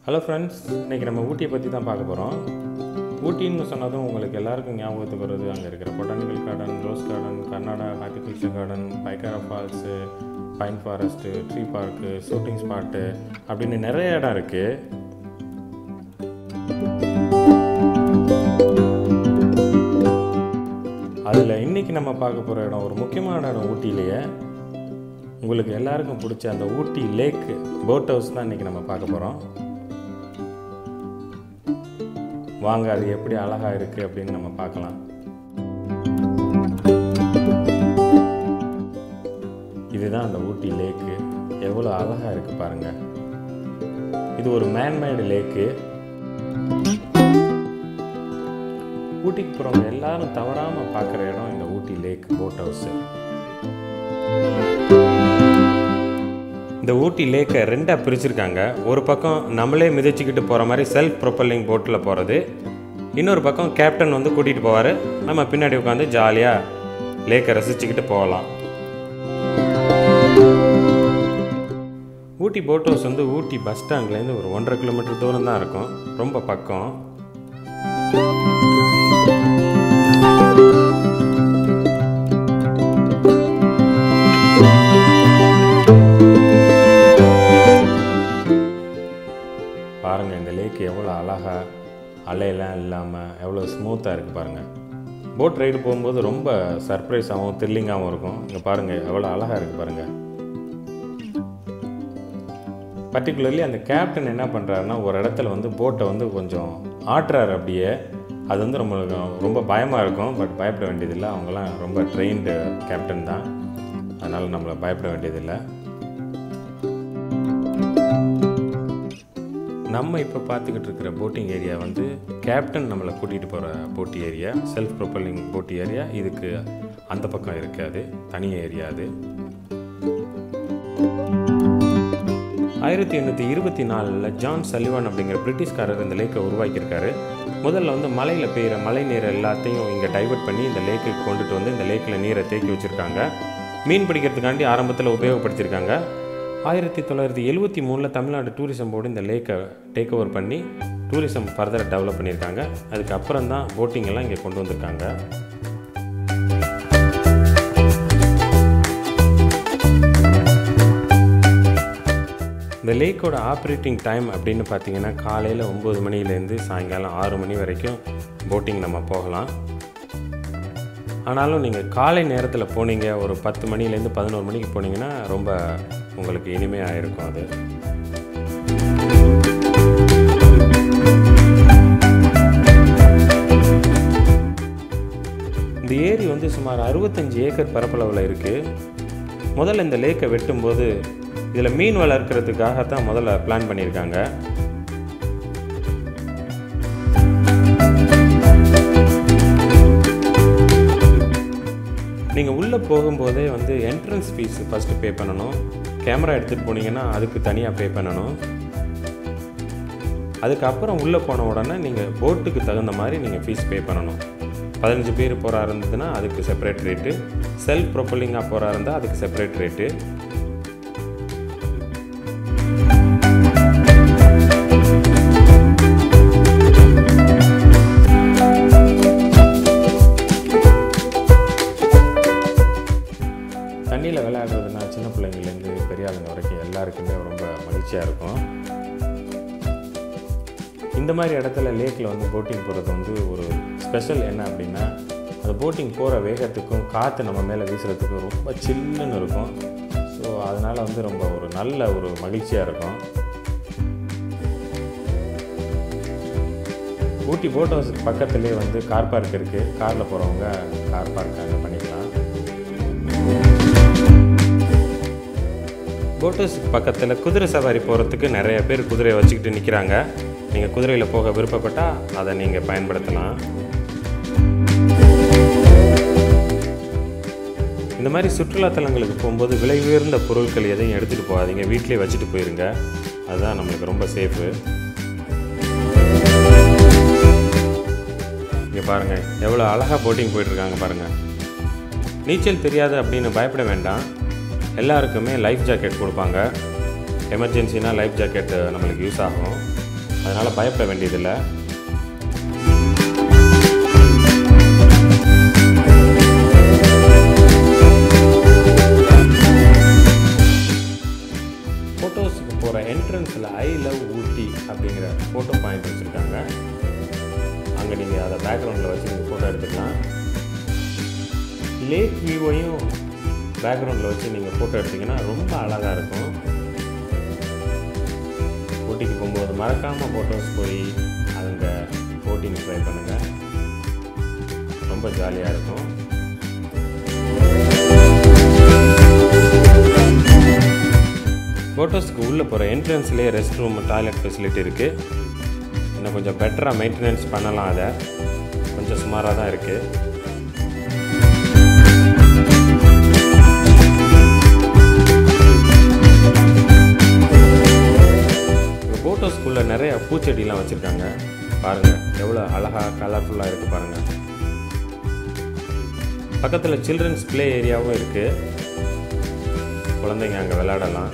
hello friends இன்றைக்கி நம்ம ஊட்டியை பற்றி தான் பார்க்க போகிறோம் ஊட்டின்னு சொன்னதும் உங்களுக்கு எல்லாருக்கும் ஞாபகத்துக்கு வருது அங்கே இருக்கிற botanical garden rose garden Karnataka horticulture garden Pykara falls pine forest tree park shooting spot அப்படின்னு நிறைய இடம் இருக்குது அதில் இன்றைக்கி நம்ம பார்க்க போகிற இடம் ஒரு முக்கியமான இடம் ஊட்டியிலேயே உங்களுக்கு எல்லாருக்கும் பிடிச்ச அந்த ஊட்டி லேக் போட் ஹவுஸ் தான் இன்றைக்கி நம்ம பார்க்க போகிறோம் வாங்க அது எப்படி அழகாக இருக்குது அப்படின்னு நம்ம பார்க்கலாம் இதுதான் அந்த ஊட்டி லேக்கு எவ்வளோ அழகாக இருக்குது பாருங்கள் இது ஒரு மேன்மேடு லேக்கு ஊட்டிக்கு போகிறவங்க எல்லாரும் தவறாமல் பார்க்குற இடம் இந்த ஊட்டி லேக் போட் ஹவுஸு இந்த ஊட்டி லேக்கை ரெண்டாக பிரிச்சிருக்காங்க ஒரு பக்கம் நம்மளே மிதிச்சுக்கிட்டு போகிற மாதிரி செல்ஃப் ப்ரொப்பல்லிங் போட்டில் போகிறது இன்னொரு பக்கம் கேப்டன் வந்து கூட்டிகிட்டு போவார் நம்ம பின்னாடி உட்காந்து ஜாலியாக லேக்கை ரசிச்சுக்கிட்டு போகலாம் ஊட்டி போட் ஹவுஸ் வந்து ஊட்டி பஸ் ஸ்டாண்ட்லேருந்து ஒரு ஒன்றரை கிலோமீட்டர் தூரம் தான் இருக்கும் ரொம்ப பக்கம் பாருங்கள் இந்த லேக் எவ்வளோ அழகாக அலையெல்லாம் இல்லாமல் எவ்வளோ ஸ்மூத்தாக இருக்குது பாருங்கள் போட் ரைடு போகும்போது ரொம்ப சர்ப்ரைஸாகவும் த்ரில்லிங்காகவும் இருக்கும் இங்கே பாருங்கள் எவ்வளோ அழகாக இருக்குது பாருங்கள் பர்டிகுலர்லி அந்த கேப்டன் என்ன பண்ணுறாருன்னா ஒரு இடத்துல வந்து போட்டை வந்து கொஞ்சம் ஆட்டுறாரு அப்படியே அது வந்து ரொம்ப ரொம்ப பயமாக இருக்கும் பட் பயப்பட வேண்டியதில்லை அவங்களாம் ரொம்ப ட்ரெயின்டு கேப்டன் தான் அதனால் நம்மளை பயப்பட வேண்டியதில்லை நம்ம இப்போ பார்த்துக்கிட்டு இருக்கிற போட்டிங் ஏரியா வந்து கேப்டன் நம்மளை கூட்டிகிட்டு போகிற போட்டி ஏரியா செல்ஃப் ப்ரொப்பல்லிங் போட்டி ஏரியா இதுக்கு அந்த பக்கம் இருக்காது தனி ஏரியா அது ஆயிரத்தி எண்ணூற்றி இருபத்தி நாலில் ஜான் சலிவான் அப்படிங்கிற பிரிட்டிஷ்காரர் இந்த லேக்கை உருவாக்கியிருக்காரு முதல்ல வந்து மலையில் பெய்கிற மழை நீரை எல்லாத்தையும் இங்கே டைவர்ட் பண்ணி இந்த லேக்குக்கு கொண்டுட்டு வந்து இந்த லேக்கில் நீரை தேக்கி வச்சுருக்காங்க மீன் பிடிக்கிறதுக்காண்டி ஆரம்பத்தில் உபயோகப்படுத்தியிருக்காங்க ஆயிரத்தி தொள்ளாயிரத்தி எழுபத்தி மூணில் தமிழ்நாடு டூரிசம் போர்டு இந்த லேக்கை டேக் ஓவர் பண்ணி டூரிசம் ஃபர்தர் டெவலப் பண்ணியிருக்காங்க அதுக்கப்புறம் தான் போட்டிங் எல்லாம் இங்கே கொண்டு வந்திருக்காங்க இந்த லேக்கோட ஆப்ரேட்டிங் டைம் அப்படின்னு பார்த்தீங்கன்னா காலையில் ஒம்பது மணிலேருந்து சாயங்காலம் ஆறு மணி வரைக்கும் போட்டிங் நம்ம போகலாம் ஆனாலும் நீங்கள் காலை நேரத்தில் போனீங்க ஒரு பத்து மணிலேருந்து பதினோரு மணிக்கு போனீங்கன்னா ரொம்ப உங்களுக்கு இனிமையாக இருக்கும் அது இந்த ஏரி வந்து சுமார் அறுபத்தஞ்சு ஏக்கர் பரப்பளவில் இருக்குது முதல்ல இந்த லேக்கை வெட்டும்போது இதில் மீன் வளர்க்குறதுக்காக தான் முதல்ல பிளான் பண்ணியிருக்காங்க நீங்கள் உள்ளே போகும்போதே வந்து என்ட்ரன்ஸ் ஃபீஸ் ஃபஸ்ட்டு பே பண்ணணும் கேமரா எடுத்துகிட்டு போனீங்கன்னா அதுக்கு தனியாக பே பண்ணணும் அதுக்கப்புறம் உள்ளே போன உடனே நீங்கள் போட்டுக்கு தகுந்த மாதிரி நீங்கள் ஃபீஸ் பே பண்ணணும் பதினஞ்சு பேர் போகிறா இருந்ததுன்னா அதுக்கு செப்பரேட் ரேட்டு செல்ஃப் ப்ரொப்பல்லிங்காக போகிறா இருந்தால் அதுக்கு செப்பரேட் ரேட்டு தண்ணியில் விளையாடுறதுனா சின்ன பிள்ளைங்கள்லேருந்து பெரிய ஆளுங்க வரைக்கும் எல்லாருக்குமே ரொம்ப மகிழ்ச்சியாக இருக்கும் இந்த மாதிரி இடத்துல லேக்கில் வந்து போட்டிங் போகிறது வந்து ஒரு ஸ்பெஷல் என்ன அப்படின்னா அந்த போட்டிங் போகிற வேகத்துக்கும் காற்று நம்ம மேலே வீசுகிறதுக்கும் ரொம்ப சில்லுன்னு இருக்கும் ஸோ அதனால் வந்து ரொம்ப ஒரு நல்ல ஒரு மகிழ்ச்சியாக இருக்கும் ஊட்டி போட் ஹவுஸுக்கு பக்கத்துலேயே வந்து கார் பார்க் இருக்குது காரில் போகிறவங்க கார் பார்க் அங்கே பண்ணிக்கலாம் போட் ஹவுஸுக்கு பக்கத்தில் குதிரை சவாரி போகிறதுக்கு நிறைய பேர் குதிரையை வச்சுக்கிட்டு நிற்கிறாங்க நீங்கள் குதிரையில் போக விருப்பப்பட்டால் அதை நீங்கள் பயன்படுத்தலாம் இந்த மாதிரி சுற்றுலாத்தலங்களுக்கு போகும்போது விலை உயர்ந்த பொருட்கள் எதையும் எடுத்துகிட்டு போகாதீங்க வீட்டிலே வச்சுட்டு போயிருங்க அதுதான் நம்மளுக்கு ரொம்ப சேஃபு இங்கே பாருங்கள் எவ்வளோ அழகாக போட்டிங் போயிட்டுருக்காங்க பாருங்கள் நீச்சல் தெரியாது அப்படின்னு பயப்பட வேண்டாம் எல்லாருக்குமே லைஃப் ஜாக்கெட் கொடுப்பாங்க எமர்ஜென்சினா லைஃப் ஜாக்கெட் நம்மளுக்கு யூஸ் ஆகும் அதனால் பயப்பட வேண்டியதில்லை ஃபோட்டோஸுக்கு போகிற என்ட்ரன்ஸில் ஐ லவ் ஊட்டி அப்படிங்கிற ஃபோட்டோ பாயிண்ட் வச்சுருக்காங்க அங்கே நீங்கள் அதை பேக்ரவுண்டில் வச்சு நீங்கள் ஃபோட்டோ எடுத்துக்கலாம் லேக் வியூவையும் பேக்ரவுண்டில் வச்சு நீங்கள் ஃபோட்டோ எடுத்தீங்கன்னா ரொம்ப அழகாக இருக்கும் ஊட்டிக்கு போகும்போது மறக்காமல் ஃபோட்டோஸ் போய் அங்கே போட்டிங் ட்ரை பண்ணுங்கள் ரொம்ப ஜாலியாக இருக்கும் ஃபோட்டோஸ்க்கு உள்ளே போகிற என்ட்ரன்ஸ்லேயே ரெஸ்ட் ரூம் டாய்லெட் ஃபெசிலிட்டி இருக்குது இன்னும் கொஞ்சம் பெட்டராக மெயின்டெனன்ஸ் பண்ணலாம் அதை கொஞ்சம் சுமாராக தான் இருக்குது ஃபோட்டோஸ்குள்ளே நிறைய பூச்செடிலாம் வச்சுருக்காங்க பாருங்கள் எவ்வளோ அழகாக கலர்ஃபுல்லாக இருக்குது பாருங்கள் பக்கத்தில் சில்ட்ரன்ஸ் ப்ளே ஏரியாவும் இருக்குது குழந்தைங்க அங்கே விளையாடலாம்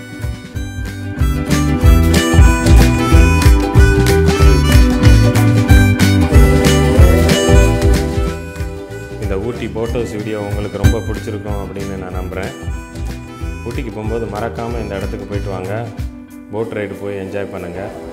இந்த ஊட்டி போட்டோஸ் வீடியோ உங்களுக்கு ரொம்ப பிடிச்சிருக்கும் அப்படின்னு நான் நம்புகிறேன் ஊட்டிக்கு போகும்போது மறக்காமல் இந்த இடத்துக்கு போயிட்டு வாங்க போட் ரைடு போய் என்ஜாய் பண்ணுங்கள்